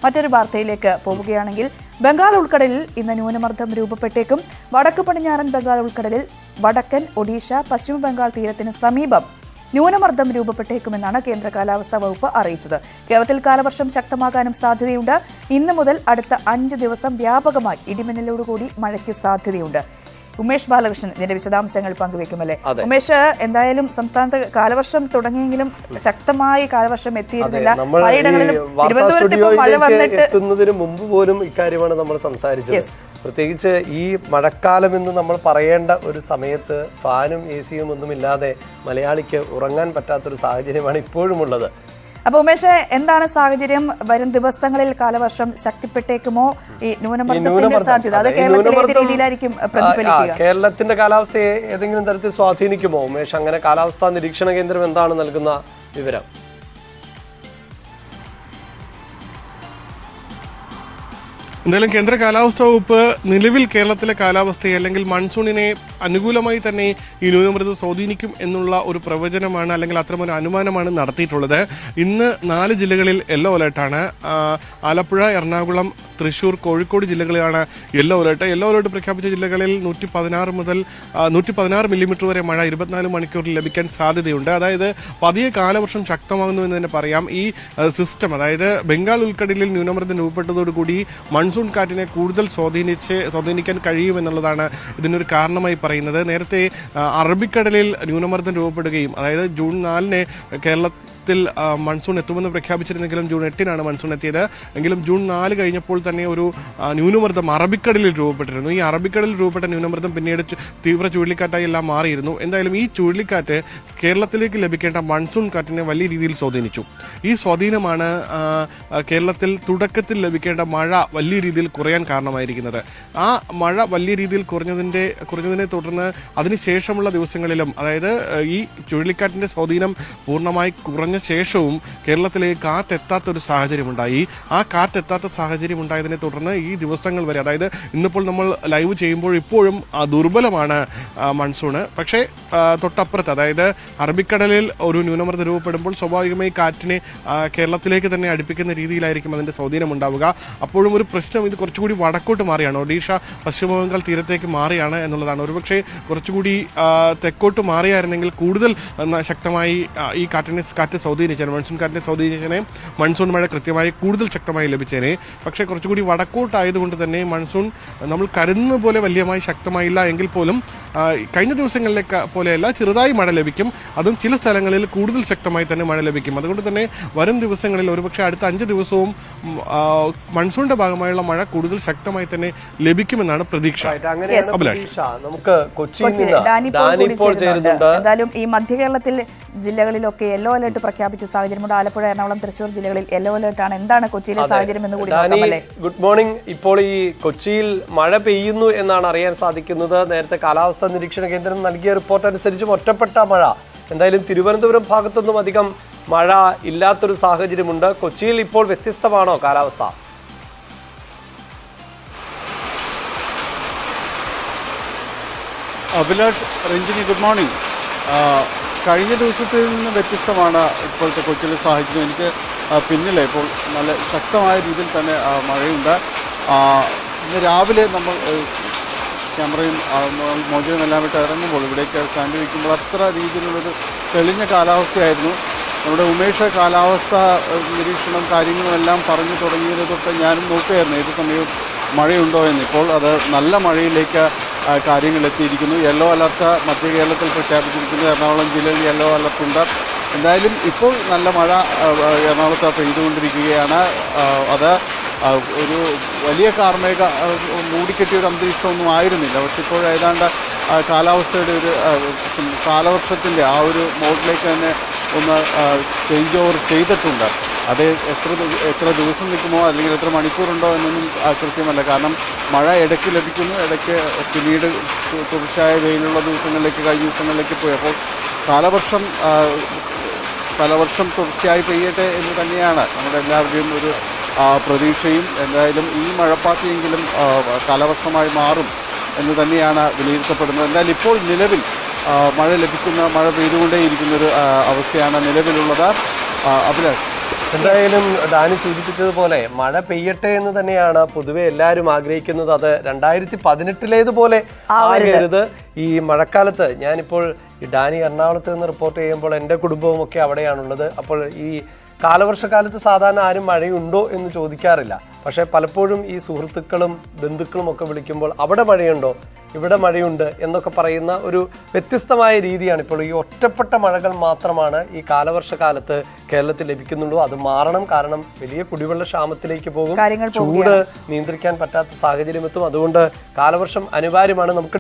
മറ്റൊരു വാർത്തയിലേക്ക് പോവുകയാണെങ്കിൽ ബംഗാൾ ഉൾക്കടലിൽ ഇന്ന് ന്യൂനമർദ്ദം രൂപപ്പെട്ടേക്കും വടക്ക് പടിഞ്ഞാറൻ ബംഗാൾ ഉൾക്കടലിൽ വടക്കൻ ഒഡീഷ പശ്ചിമ ബംഗാൾ തീരത്തിന് സമീപം ന്യൂനമർദ്ദം രൂപപ്പെട്ടേക്കുമെന്നാണ് കേന്ദ്ര കാലാവസ്ഥാ വകുപ്പ് അറിയിച്ചത് കേരളത്തിൽ കാലവർഷം ശക്തമാകാനും സാധ്യതയുണ്ട് ഇന്ന് മുതൽ അടുത്ത അഞ്ച് ദിവസം വ്യാപകമായി ഇടിമിന്നലോടുകൂടി മഴയ്ക്ക് സാധ്യതയുണ്ട് ഉമേഷ് ബാലകൃഷ്ണൻ ഇതിന്റെ വിശദാംശങ്ങൾ പങ്കുവെക്കുമല്ലേ അതെ. ഉമേഷ് എന്തായാലും സംസ്ഥാനത്ത് കാലവർഷം തുടങ്ങിയെങ്കിലും ശക്തമായി കാലവർഷം എത്തിയിരുന്നില്ല നമ്മൾ ഈ പലയിടങ്ങളിലും വാർത്താ തിരുവനന്തപുരത്ത് ഇപ്പോൾ മഴ സ്റ്റുഡിയോയിലേക്ക് വന്നിട്ട് എത്തുന്നതിന് മുമ്പ് പോലും ഇക്കാര്യമാണ് നമ്മൾ സംസാരിച്ചത് Yes. പ്രത്യേകിച്ച് ഈ മഴക്കാലം എന്ന് നമ്മൾ പറയേണ്ട ഒരു സമയത്ത് ഫാനും എ സിയും ഒന്നുമില്ലാതെ മലയാളിക്ക് ഉറങ്ങാൻ പറ്റാത്തൊരു സാഹചര്യമാണ് ഇപ്പോഴും ഉള്ളത് അപ്പൊ ഉമേഷ് എന്താണ് സാഹചര്യം വരും ദിവസങ്ങളിൽ കാലവർഷം ശക്തിപ്പെട്ടേക്കുമോ ഈ ന്യൂനമർദ്ദത്തിന്റെ ന്യൂനമർദ്ദം, സാധ്യത അത് അതെ, ഈ കേരളത്തിൽ ഏത് ന്യൂനമർദ്ദം, രീതിയിലായിരിക്കും ആ, പ്രതിഫലിക്കുക ആ, കേരളത്തിന്റെ കാലാവസ്ഥയെ ഏതെങ്കിലും തരത്തിൽ സ്വാധീനിക്കുമോ ഉമേഷ് അങ്ങനെ കാലാവസ്ഥാ നിരീക്ഷണ കേന്ദ്രം എന്താണ് നൽകുന്ന വിവരം എന്തായാലും കേന്ദ്ര കാലാവസ്ഥാ വകുപ്പ് നിലവിൽ കേരളത്തിലെ കാലാവസ്ഥയെ അല്ലെങ്കിൽ മൺസൂണിനെ അനുകൂലമായി തന്നെ ഈ ന്യൂനമർദ്ദം സ്വാധീനിക്കും എന്നുള്ള ഒരു പ്രവചനമാണ് അല്ലെങ്കിൽ അത്തരമൊരു അനുമാനമാണ് നടത്തിയിട്ടുള്ളത് ഇന്ന് നാല് ജില്ലകളിൽ യെല്ലോ അലേർട്ടാണ് ആ, ആലപ്പുഴ എറണാകുളം തൃശൂർ കോഴിക്കോട് ജില്ലകളിലാണ് യെല്ലോ അലേർട്ട് യെല്ലോ അലേർട്ട് പ്രഖ്യാപിച്ച ജില്ലകളിൽ നൂറ്റി പതിനാറ് മുതൽ നൂറ്റി പതിനാറ് മില്ലിമീറ്റർ വരെ മഴ ഇരുപത്തിനാല് മണിക്കൂറിൽ ലഭിക്കാൻ സാധ്യതയുണ്ട് അതായത് പതിയെ കാലവർഷം ശക്തമാകുന്നു എന്ന് തന്നെ പറയാം ഈ സിസ്റ്റം അതായത് ബംഗാൾ ഉൾക്കടലിൽ ന്യൂനമർദ്ദം രൂപപ്പെട്ടതോടുകൂടി മൺസൂൺ കാറ്റിനെ കൂടുതൽ സ്വാധീനിച്ച് സ്വാധീനിക്കാൻ കഴിയുമെന്നുള്ളതാണ് ഇതിനൊരു കാരണമായി പറയുന്നത് നേരത്തെ ആ, അറബിക്കടലിൽ ന്യൂനമർദ്ദം രൂപപ്പെടുകയും അതായത് ജൂൺ നാലിന് കേരളത്തിൽ ആ, മൺസൂൺ എത്തുമെന്ന് പ്രഖ്യാപിച്ചിരുന്നെങ്കിലും ജൂൺ എട്ടിനാണ് മൺസൂൺ എത്തിയത് എങ്കിലും ജൂൺ നാല് കഴിഞ്ഞപ്പോൾ തന്നെ ഒരു ആ, ന്യൂനമർദ്ദം അറബിക്കടലിൽ രൂപപ്പെട്ടിരുന്നു ഈ അറബിക്കടലിൽ രൂപപ്പെട്ട ന്യൂനമർദ്ദം പിന്നീട് ചു- തീവ്ര ചുഴലിക്കാറ്റായി എല്ലാം മാറിയിരുന്നു എന്തായാലും ഈ ചുഴലിക്കാറ്റ് കേരളത്തിലേക്ക് ലഭിക്കേണ്ട മൺസൂൺ കാറ്റിനെ വലിയ രീതിയിൽ സ്വാധീനിച്ചു ഈ സ്വാധീനമാണ് ആ, ആ, കേരളത്തിൽ തുടക്കത്തിൽ ലഭിക്കേണ്ട മഴ വലിയ രീതിയിൽ കുറയാൻ കാരണമായിരിക്കുന്നത് ആ മഴ വലിയ രീതിയിൽ കുറഞ്ഞതിന്റെ കുറഞ്ഞതിനെ തുടർന്ന് അതിനുശേഷമുള്ള ദിവസങ്ങളിലും അതായത് ആ, ഈ ചുഴലിക്കാറ്റിന്റെ സ്വാധീനം പൂർണ്ണമായി കുറഞ്ഞ ശേഷവും കേരളത്തിലേക്ക് കാറ്റെത്താത്ത ഒരു സാഹചര്യമുണ്ടായി ആ കാറ്റെത്താത്ത സാഹചര്യം ഉണ്ടായതിനെ തുടർന്ന് ഈ ദിവസങ്ങൾ വരെ അതായത് ഇന്നിപ്പോൾ നമ്മൾ ലൈവ് ചെയ്യുമ്പോൾ ഇപ്പോഴും ആ, ദുർബലമാണ് ആ, മൺസൂണ് പക്ഷേ ആ, തൊട്ടപ്പുറത്ത് അതായത് അറബിക്കടലിൽ ഒരു ന്യൂനമർദ്ദം രൂപപ്പെടുമ്പോൾ സ്വാഭാവികമായി കാറ്റിനെ ആ, കേരളത്തിലേക്ക് തന്നെ അടുപ്പിക്കുന്ന രീതിയിലായിരിക്കും അതിന്റെ സ്വാധീനം ഉണ്ടാവുക അപ്പോഴും ഒരു പ്രശ്നം ഇത് കുറച്ചുകൂടി വടക്കോട്ട് മാറിയാണ് ഒഡീഷ പശ്ചിമ ബംഗാൾ തീരത്തേക്ക് മാറിയാണ് എന്നുള്ളതാണ് ഒരുപക്ഷെ കുറച്ചുകൂടി ആ, തെക്കോട്ട് മാറിയായിരുന്നെങ്കിൽ കൂടുതൽ ആ, ശക്തമായി ആ, ഈ കാറ്റിനെ കാറ്റ് സ്വാധീനിച്ചേനെ മൺസൂൺ കാറ്റിനെ സ്വാധീനിച്ചേനെ മൺസൂൺ മഴ കൃത്യമായി കൂടുതൽ ശക്തമായി ലഭിച്ചേനെ പക്ഷേ കുറച്ചുകൂടി വടക്കോട്ടായതുകൊണ്ട് തന്നെ മൺസൂൺ നമ്മൾ കരുതുന്ന പോലെ വലിയമായി ശക്തമായില്ല എങ്കിൽ പോലും ആ, കഴിഞ്ഞ ദിവസങ്ങളിലെ ക- പോലെയല്ല ചെറുതായി മഴ ലഭിക്കും അതും ചില സ്ഥലങ്ങളിൽ കൂടുതൽ ശക്തമായി തന്നെ മഴ ലഭിക്കും അതുകൊണ്ട് തന്നെ വരും ദിവസങ്ങളിൽ ഒരുപക്ഷെ അടുത്ത അഞ്ച് ദിവസവും ഉം, ആ, മൺസൂണിന്റെ ഭാഗമായുള്ള മഴ കൂടുതൽ ശക്തമായി തന്നെ ലഭിക്കുമെന്നാണ് പ്രതീക്ഷ Right, അങ്ങനെയാണ് അഭിലാഷ്. പ്രതീക്ഷ നമുക്ക് കൊച്ചിയിൽ കൊച്ചിയിൽ നിന്ന് ഡാനി പോൾ ഡാനി കൂടി ഇപ്പോൾ ചേരുന്നുണ്ട് ചേരുന്നുണ്ട് എന്തായാലും ഈ മധ്യ കേരളത്തിൽ ജില്ലകളിലൊക്കെ യെല്ലോ അലർട്ട് പ്രഖ്യാപിച്ച സാഹചര്യമുണ്ട് ആലപ്പുഴ എറണാകുളം തൃശൂർ ജില്ലകളിൽ യെല്ലോ അലർട്ട് ആണ് എന്താണ് കൊച്ചിയിലെ അതെ. സാഹചര്യം എന്ന് കൂടി ഡാനി നോക്കാം അല്ലേ ഗുഡ് മോർണിംഗ് ഇപ്പോൾ ഈ കൊച്ചിയിൽ മഴ പെയ്യുന്നു എന്നാണ് അറിയാൻ സാധിക്കുന്നത് നേരത്തെ കാലാവസ്ഥാ നിരീക്ഷണ കേന്ദ്രം നൽകിയ റിപ്പോർട്ട് അനുസരിച്ചും ഒറ്റപ്പെട്ട മഴ എന്തായാലും തിരുവനന്തപുരം ഭാഗത്തൊന്നും അധികം മഴ ഇല്ലാത്തൊരു സാഹചര്യമുണ്ട് കൊച്ചിയിൽ ഇപ്പോൾ വ്യത്യസ്തമാണോ കാലാവസ്ഥ അഭിലാഷ് രഞ്ജിനി ഗുഡ് മോർണിംഗ് ആ, കഴിഞ്ഞ ദിവസത്തിൽ നിന്ന് വ്യത്യസ്തമാണ് ഇപ്പോഴത്തെ കൊച്ചിയിലെ സാഹചര്യം എനിക്ക് ആ, പിന്നിലെ ഇപ്പോൾ നല്ല ശക്തമായ രീതിയിൽ തന്നെ ആ, മഴയുണ്ട് ആ, ഇന്ന് രാവിലെ നമ്മൾ ഏ, ക്യാമറയും ആ, മോ- മോചനവും എല്ലാം വിട്ട് ഇറങ്ങുമ്പോൾ ഇവിടേക്ക് സ്റ്റാൻഡ് വയ്ക്കുമ്പോൾ അത്ര രീതിയിലുള്ളൊരു തെളിഞ്ഞ കാലാവസ്ഥയായിരുന്നു നമ്മുടെ ഉമേഷ് കാലാവസ്ഥ ഏ, നിരീക്ഷണം കാര്യങ്ങളും എല്ലാം പറഞ്ഞു തുടങ്ങിയത് തൊട്ട് ഞാനും നോക്കുകയായിരുന്നു ഏത് സമയവും മഴയുണ്ടോ എന്ന് ഇപ്പോൾ അത് നല്ല മഴയിലേക്ക് ആ, കാര്യങ്ങൾ എത്തിയിരിക്കുന്നു യെല്ലോ അലർട്ട് മധ്യ കേരളത്തിൽ പ്രഖ്യാപിച്ചിരിക്കുന്നു എറണാകുളം ജില്ലയിൽ യെല്ലോ അലർട്ട് ഉണ്ട് എന്തായാലും ഇപ്പോൾ നല്ല മഴ ആ, ആ, എറണാകുളത്ത് പെയ്തുകൊണ്ടിരിക്കുകയാണ് ആ, അത് ആ, ഒരു വലിയ കാർമേഘ ആ, മൂടിക്കെട്ടിയ ഒരു അന്തരീക്ഷമൊന്നും ആയിരുന്നില്ല പക്ഷെ ഇപ്പോൾ ഏതാണ്ട് ആ, കാലാവസ്ഥയുടെ ഒരു ആ, കാലവർഷത്തിന്റെ ആ ഒരു മോഡിലേക്ക് തന്നെ ഒന്ന് ചേഞ്ച് ഓവർ ചെയ്തിട്ടുണ്ട് അത് എത്ര ദിവ- എത്ര ദിവസം നിൽക്കുമോ അല്ലെങ്കിൽ എത്ര മണിക്കൂറുണ്ടോ എന്നൊന്നും ആ, കൃത്യമല്ല കാരണം മഴ ഇടയ്ക്ക് ലഭിക്കുന്നു ഇടയ്ക്ക് പിന്നീട് തു- തുടർച്ചയായ വെയിലുള്ള ദിവസങ്ങളിലേക്ക് കഴിഞ്ഞ ദിവസങ്ങളിലേക്ക് പോയി അപ്പോൾ കാലവർഷം ആ, കാലവർഷം തുടർച്ചയായി പെയ്യട്ടെ എന്ന് തന്നെയാണ് നമ്മുടെ എല്ലാവരുടെയും ഒരു ആ, പ്രതീക്ഷയും എന്തായാലും ഈ മഴപ്പാത്തിയെങ്കിലും ആ, കാലവർഷമായി മാറും എന്ന് തന്നെയാണ് വിലയിരുത്തപ്പെടുന്നത് എന്നാൽ ഇപ്പോൾ നിലവിൽ ആ, മഴ ലഭിക്കുന്ന മഴ പെയ്തുകൊണ്ടേയിരിക്കുന്ന ഒരു ആ, അവസ്ഥയാണ് നിലവിലുള്ളത് ആ, അഭിലാഷ് എന്തായാലും ഡാനി സൂചിപ്പിച്ചതുപോലെ മഴ പെയ്യട്ടെ എന്ന് തന്നെയാണ് പൊതുവെ എല്ലാവരും ആഗ്രഹിക്കുന്നത് അത് രണ്ടായിരത്തി പതിനെട്ടിലേതുപോലെ ആകരുത് ഈ മഴക്കാലത്ത് ഞാനിപ്പോൾ ഈ ഡാനി എറണാകുളത്ത് നിന്ന് റിപ്പോർട്ട് ചെയ്യുമ്പോൾ എൻ്റെ കുടുംബവും ഒക്കെ അവിടെയാണുള്ളത് അപ്പോൾ ഈ കാലവർഷക്കാലത്ത് സാധാരണ ആരും മഴയുണ്ടോ എന്ന് ചോദിക്കാറില്ല പക്ഷെ പലപ്പോഴും ഈ സുഹൃത്തുക്കളും ബന്ധുക്കളും ഒക്കെ വിളിക്കുമ്പോൾ അവിടെ മഴയുണ്ടോ ഇവിടെ മഴയുണ്ട് എന്നൊക്കെ പറയുന്ന ഒരു വ്യത്യസ്തമായ രീതിയാണ് ഇപ്പോൾ ഈ ഒറ്റപ്പെട്ട മഴകൾ മാത്രമാണ് ഈ കാലവർഷക്കാലത്ത് കേരളത്തിൽ ലഭിക്കുന്നുള്ളൂ അത് മാറണം കാരണം വലിയ കുടിവെള്ള ക്ഷാമത്തിലേക്ക് പോകും കാര്യങ്ങൾ ചൂട് നിയന്ത്രിക്കാൻ പറ്റാത്ത സാഹചര്യം എത്തും അതുകൊണ്ട് കാലവർഷം അനിവാര്യമാണ് നമുക്ക്